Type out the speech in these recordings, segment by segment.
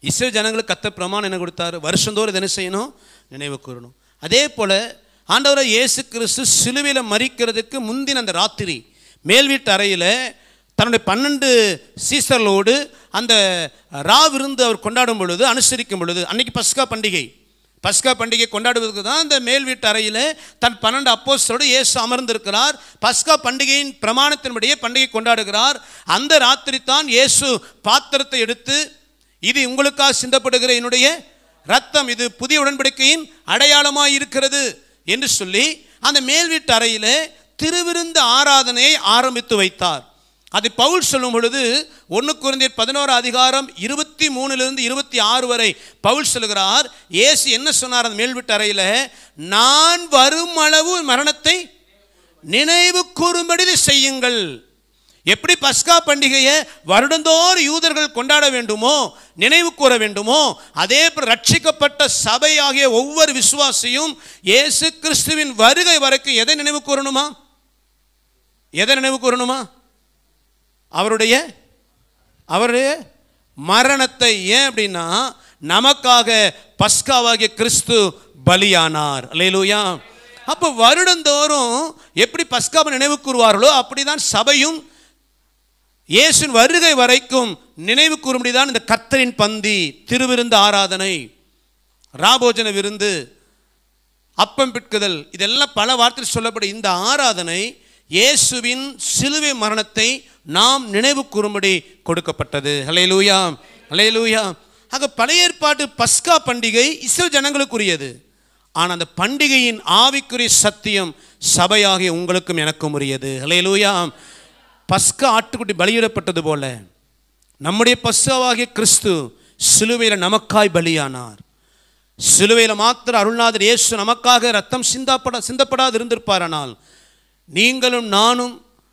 Israel ஜனங்களுக்கு கத்த பிரமாணம் என்ன கொடுத்தாரு வருஷந்தோறும் இதை என்ன செய்யணும் நினைவு கூறணும் அதே போல் ஆண்டவரை இயேசு கிறிஸ்து சிலுவையில் மறிக்கிறதுக்கு முந்தின அந்த ராத்திரி மேல் வீட்டு அறையில் தன்னுடைய பன்னெண்டு சீசர்களோடு அந்த ரா விருந்து அவர் கொண்டாடும் பொழுது அனுசரிக்கும் பொழுது அன்னைக்கு பஸ்கா பண்டிகை பஸ்கா பண்டிகை கொண்டாடுவதற்கு தான் அந்த மேல் வீட்டு அறையில் தன் பன்னெண்டு அப்போஸ்தலோடு இயேசு அமர்ந்திருக்கிறார் பஸ்கா பண்டிகையின் பிரமாணத்தின்படியே பண்டிகை கொண்டாடுகிறார் அந்த ராத்திரி தான் இயேசு பாத்திரத்தை எடுத்து இது உங்களுக்காக சிந்தப்படுகிற என்னுடைய ரத்தம் இது புதிய உடன்படிக்கையின் அடையாளமாய் இருக்கிறது என்று சொல்லி அந்த மேல் வீட்டு அறையிலே திருவிருந்து ஆராதனையை ஆரம்பித்து வைத்தார் அது பவுல் சொல்லும் பொழுது ஒன்று குறைந்தர் பதினோரு அதிகாரம் இருபத்தி மூணுலேருந்து இருபத்தி ஆறு வரை பவுல் சொல்லுகிறார் இயேசு என்ன சொன்னார் அந்த மேல் வீட்டு அறையில் நான் வரும் அளவு மரணத்தை நினைவு கூறும்படி இதை செய்யுங்கள் எப்படி பஸ்கா பண்டிகையை வருடந்தோறும் யூதர்கள் கொண்டாட வேண்டுமோ நினைவு கூற வேண்டுமோ அதே போல் ரட்சிக்கப்பட்ட சபையாகிய ஒவ்வொரு விசுவாசியும் இயேசு கிறிஸ்துவின் வருகை வரைக்கும் எதை நினைவு கூறணுமா எதை நினைவு கூறணுமா அவருடைய அவருடைய மரணத்தை ஏன் அப்படின்னா நமக்காக பஸ்காவாகிய கிறிஸ்து பலியானார் அல்லேலூயா அப்போ வருடந்தோறும் எப்படி பஸ்காவை நினைவு கூறுவார்களோ அப்படிதான் சபையும் இயேசுவின் வருகை வரைக்கும் நினைவு கூறும்படிதான் இந்த கர்த்தரின் பந்தி திருவிருந்து ஆராதனை ராபோஜன விருந்து அப்பம் பிட்குதல் இதெல்லாம் பல வார்த்தையில் சொல்லப்படும் இந்த ஆராதனை இயேசுவின் சிலுவை மரணத்தை நாம் நினைவு கூறும்படி கொடுக்கப்பட்டது ஹலேலூயா ஹலேலூயா ஆக பழைய ஏற்பாட்டு பஸ்கா பண்டிகை இஸ்ரேல் ஜனங்களுக்குரியது ஆனால் அந்த பண்டிகையின் ஆவிக்குரிய சத்தியம் சபையாகிய உங்களுக்கும் எனக்கும் உரியது ஹலேலூயா பஸ்கா ஆட்டுக்குட்டி பலியிடப்பட்டது போல நம்முடைய பஸ்காவாகிய கிறிஸ்து சிலுவையில் நமக்காய் பலியானார் சிலுவையில் மாத்திர அருள்நாதர் இயேசு நமக்காக ரத்தம் சிந்தாப்பட சிந்தப்படாது இருந்திருப்பாரானால் நீங்களும் நானும்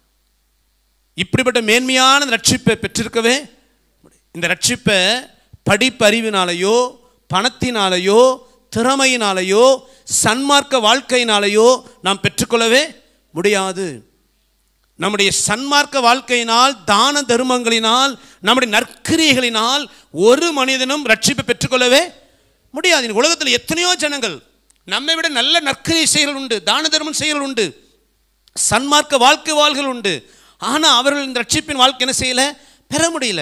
இப்படிப்பட்ட மேன்மையான ரட்சிப்பை பெற்றிருக்கவே இந்த ரட்சிப்பை படிப்பறிவினாலேயோ பணத்தினாலேயோ திறமையினாலேயோ சன்மார்க்க வாழ்க்கையினாலேயோ நாம் பெற்றுக்கொள்ளவே முடியாது நம்முடைய சன்மார்க்க வாழ்க்கையினால் தான தர்மங்களினால் நம்முடைய நற்கிரியைகளினால் ஒரு மனிதனும் ரட்சிப்பை பெற்றுக்கொள்ளவே முடியாது இந்த உலகத்தில் எத்தனையோ ஜனங்கள் நம்மை விட நல்ல நற்கிரியை செயல்கள் உண்டு தான தர்மம் செயல்கள் உண்டு சன்மார்க்க வாழ்க்கை வாழ்கள் உண்டு ஆனால் அவர்கள் இந்த ரட்சிப்பின் வாழ்க்கை என்ன செய்யலை பெற முடியல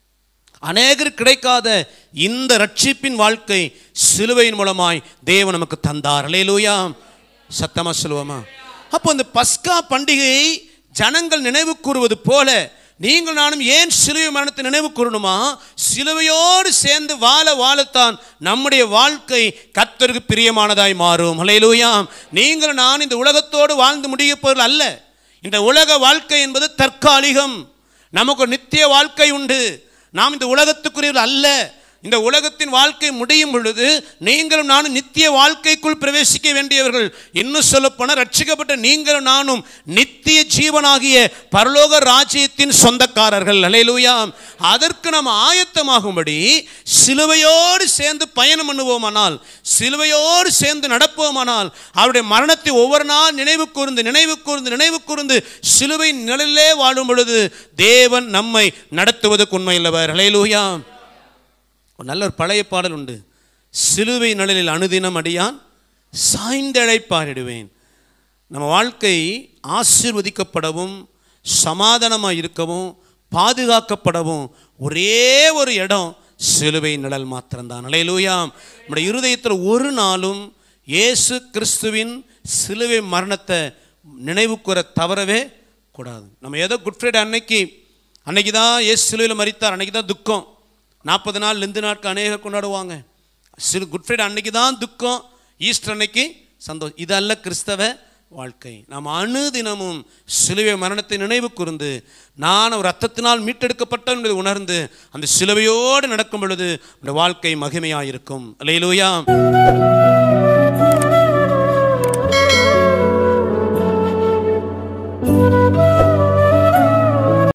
அநேகர் கிடைக்காத இந்த ரட்சிப்பின் வாழ்க்கை சிலுவையின் மூலமாய் தேவன் நமக்கு தந்தார் அலேலூயா சத்தமா சொல்லுவோமா அப்போ இந்த பஸ்கா பண்டிகையை ஜனங்கள் நினைவு கூறுவது போல நீங்கள் நானும் ஏன் சிலுவை மரணத்தை நினைவு கூறணுமா சிலுவையோடு சேர்ந்து வாழ வாழத்தான் நம்முடைய வாழ்க்கை கர்த்தருக்கு பிரியமானதாய் மாறும் ஹalleluya நீங்கள் நான் இந்த உலகத்தோடு வாழ்ந்து முடிய போறது அல்ல இந்த உலக வாழ்க்கை என்பது தற்காலிகம் நமக்கு ஒரு நித்திய வாழ்க்கை உண்டு நாம் இந்த உலகத்துக்குரியவர்கள் அல்ல இந்த உலகத்தின் வாழ்க்கை முடியும் பொழுது நீங்களும் நானும் நித்திய வாழ்க்கைக்குள் பிரவேசிக்க வேண்டியவர்கள் இன்னும் சொல்லப்போனால் ரட்சிக்கப்பட்ட நீங்களும் நானும் நித்திய ஜீவனாகிய பரலோக ராஜ்யத்தின் சொந்தக்காரர்கள் அலையலூயா அதற்கு நாம் ஆயத்தமாகும்படி சிலுவையோடு சேர்ந்து பயணம் பண்ணுவோமானால் சிலுவையோடு சேர்ந்து நடப்போமானால் அவருடைய மரணத்தை ஒவ்வொரு நாள் நினைவு கூர்ந்து நினைவு கூர்ந்து நினைவு கூர்ந்து சிலுவை நிழலிலே வாழும் பொழுது தேவன் நம்மை நடத்துவதற்கு உண்மையுள்ளவர் அலையலூயா ஒரு நல்ல ஒரு பழைய பாடல் உண்டு சிலுவை நிழலில் அனுதினம் அடியான் சாய்ந்தழைப்பாரிடுவேன் நம்ம வாழ்க்கை ஆசீர்வதிக்கப்படவும் சமாதானமாக இருக்கவும் பாதுகாக்கப்படவும் ஒரே ஒரு இடம் சிலுவை நிழல் மாத்திரம்தான் அலையலூயாம் நம்முடைய இருதயத்தில் ஒரு நாளும் இயேசு கிறிஸ்துவின் சிலுவை மரணத்தை நினைவு கூற தவறவே கூடாது நம்ம ஏதோ குட் ஃப்ரைடே அன்னைக்கு அன்னைக்கு தான் இயேசு சிலுவையில் மறித்தார் அன்னைக்கு தான் துக்கம் நாற்பது நாள் லெந்து நாட்கள் அநேக கொண்டாடுவாங்க சிறு குட் ஃப்ரைடே அன்னைக்கு தான் துக்கம் ஈஸ்டர் அன்னைக்கு சந்தோஷம் இதல்ல கிறிஸ்தவ வாழ்க்கை நாம் அணுதினமும் சிலுவை மரணத்தை நினைவு கூர்ந்து நான் ஒரு ரத்தத்தினால் மீட்டெடுக்கப்பட்டேன் என்பதை உணர்ந்து அந்த சிலுவையோடு நடக்கும் பொழுது அந்த வாழ்க்கை மகிமையாயிருக்கும் அல்லேலூயா